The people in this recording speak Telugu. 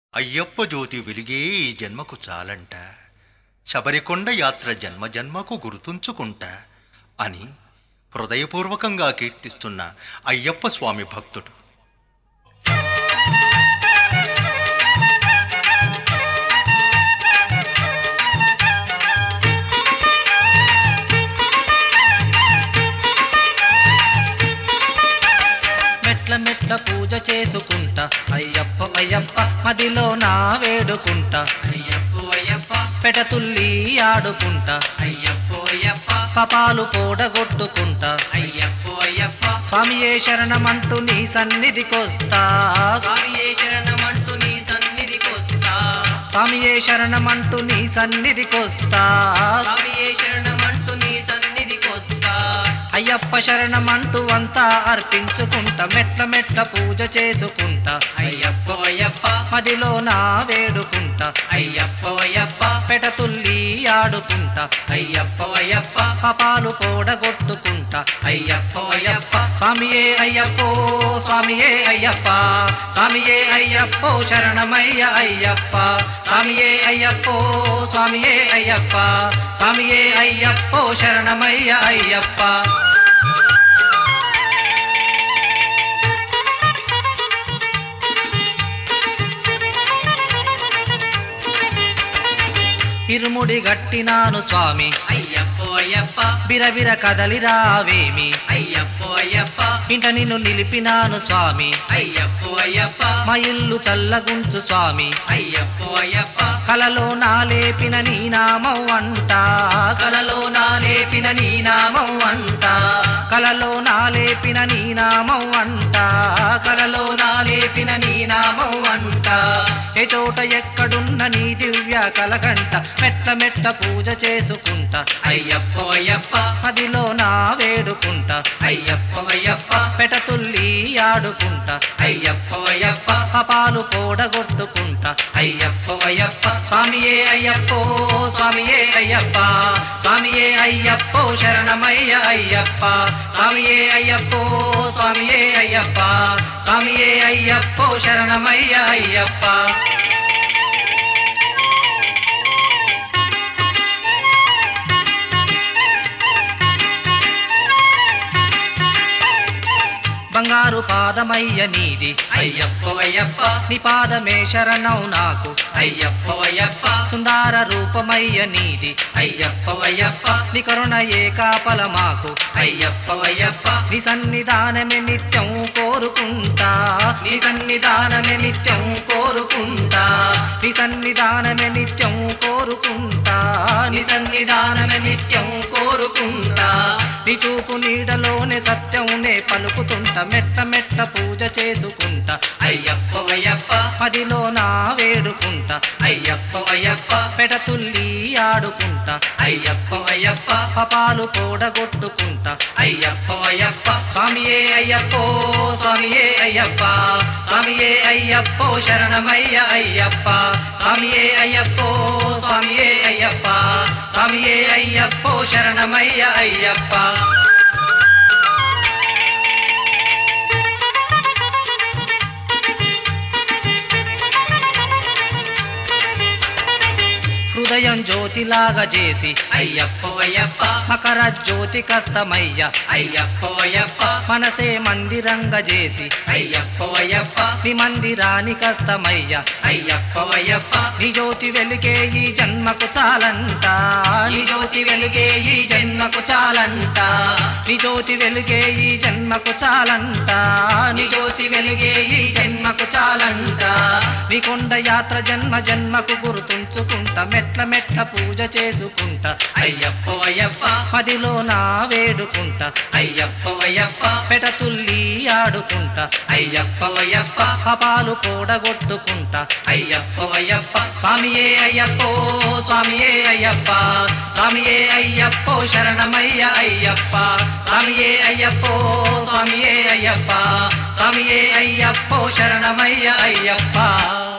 అయ్యప్ప జ్యోతి వెలిగే ఈ జన్మకు చాలంట శబరికొండ యాత్ర జన్మ జన్మకు గుర్తుంచుకుంటా అని హృదయపూర్వకంగా కీర్తిస్తున్న అయ్యప్ప స్వామి భక్తుడు మెట్ల మెట్ల పూజ చేసుకుంటా అయ్యప్ప అయ్యప్ప మదిలో నా వేడుకుంటా అయ్యప్ప అయ్యప్ప పెటతుల్లి ఆడుకుంటా అయ్యప్ప అయ్యప్ప పపాలు పోడగొట్టుకుంటా అయ్యప్ప అయ్యప్ప స్వామియే శరణమంటూ నీ సన్నిధికొస్తా స్వామియే శరణమంటూ నీ సన్నిధికొస్తా స్వామియే శరణమంటూ నీ సన్నిధికొస్తా స్వామియే శరణమంటూ నీ సన్నిధికొస్తా అయ్యప్ప శరణమంటూ అంతా అర్పించుకుంటా మెట్ల మెట్ల పూజ చేసుకుంటా అయ్యప్ప అయ్యప్ప మదిలో నా వేడుకుంటా అయ్యప్ప అయ్యప్ప పెటతుల్లి ఆడుకుంటా అయ్యప్ప అయ్యప్ప పపాలు పోడగొట్టుకుంటా అయ్యప్ప అయ్యప్ప స్వామియే అయ్యప్పో స్వామియే అయ్యప్ప స్వామియే అయ్యప్పో శరణమయ్య అయ్యప్ప స్వామియే అయ్యప్పో స్వామియే అయ్యప్ప స్వామియే అయ్యప్పో శరణమయ్య అయ్యప్ప ఇరుముడి గట్టినాను స్వామి అయ్యప్ప అయ్యప్ప బిరబిర కదలిరావేమి అయ్యప్ప అయ్యప్ప ఇంట నిన్ను నిలిపినాను స్వామి అయ్యప్ప అయ్యప్ప మా ఇల్లు చల్లగుంచు స్వామి అయ్యప్ప అయ్యప్ప కలలో నాలేపిన నీ నామం అంటా కలలో నాలేపిన నీ నామం అంటా కలలో నాలేపిన నీ నామం అంటా కలలో నాలేపిన నీ నామం అంటా ఏ చోట ఎక్కడున్న నీ దివ్య కలగంట మెట్ల మెట్ల పూజ చేసుకుంటా అయ్యప్ప అయ్యప్ప మదిలో నా వేడుకుంటా అయ్యప్ప అయ్యప్ప పెటతుల్లి ఆడుకుంటా అయ్యప్ప అయ్యప్ప పపాలు పోడగొట్టుకుంటా అయ్యప్ప అయ్యప్ప స్వామియే అయ్యప్పో స్వామియే అయ్యప్ప స్వామియే అయ్యప్పో శరణమయ్య అయ్యప్ప స్వామియే అయ్యప్పో స్వామియే అయ్యప్ప స్వామియే అయ్యప్పో శరణమయ్య అయ్యప్ప బంగారు పాదమయ్య నీది అయ్యప్ప అయ్యప్ప నీ పాదమే శరణం నాకు అయ్యప్ప అయ్యప్ప సుందర రూపమయ్య నీది అయ్యప్ప అయ్యప్ప నీ కరుణ ఏ కాపల మాకు అయ్యప్ప అయ్యప్ప నీ సన్నిధానమే నిత్యం కోరుకుంటా నీ సన్నిధానమే నిత్యం కోరుకుంటా నీ సన్నిధానమే నిత్యం కోరుకుంటా నీ సన్నిధానమే నిత్యం కోరుకుంటా నీ చూపు నీడలోనే సత్యంనే పలుకుతుంటా మెట్ట మెట్ట పూజ చేసుకుంటా అయ్యప్ప అయ్యప్ప పదిలో నా వేడుకుంటా అయ్యప్ప అయ్యప్ప పెడతుల్లి ఆడుకుంటా అయ్యప్ప అయ్యప్ప పపాలు పోడగొట్టుకుంటా అయ్యప్ప అయ్యప్ప స్వామియే అయ్యప్పో స్వామియే అయ్యప్ప స్వామియే అయ్యప్పో శరణమయ్య అయ్యప్ప స్వామియే అయ్యప్పో స్వామియే అయ్యప్ప స్వామియే అయ్యప్పో శరణమయ్య అయ్యప్ప హృదయం జ్యోతిలాగా చేసి అయ్యప్ప అయ్యప్ప మకర జ్యోతి కస్తమయ్య అయ్యప్ప అయ్యప్ప మనసే మందిరంగా చేసి అయ్యప్ప అయ్యప్ప నీ మందిరాని కస్తమయ్య అయ్యప్ప అయ్యప్ప నీ జ్యోతి వెలిగే ఈ జన్మకు చాలంట ఈ జ్యోతి వెలుగే ఈ జన్మకు చాలంట నీ జ్యోతి వెలిగే ఈ జన్మకు చాలంట నీ జ్యోతి వెలుగే ఈ జన్మకు చాలంట నీ కొండ యాత్ర జన్మ జన్మకు గుర్తుంచుకుంటా మెట్ల మెట్ల పూజ చేసుకుంటా అయ్యప్ప అయ్యప్ప మదిలో నా వేడుకుంటా అయ్యప్ప అయ్యప్ప పెటతుల్లి ఆడుకుంటా అయ్యప్ప అయ్యప్ప పపాలు పోడగొట్టుకుంటా అయ్యప్ప అయ్యప్ప స్వామియే అయ్యప్పో స్వామియే అయ్యప్ప స్వామియే అయ్యప్పో శరణమయ్య అయ్యప్ప స్వామియే అయ్యప్పో స్వామియే అయ్యప్ప స్వామియే అయ్యప్పో శరణమయ్య అయ్యప్ప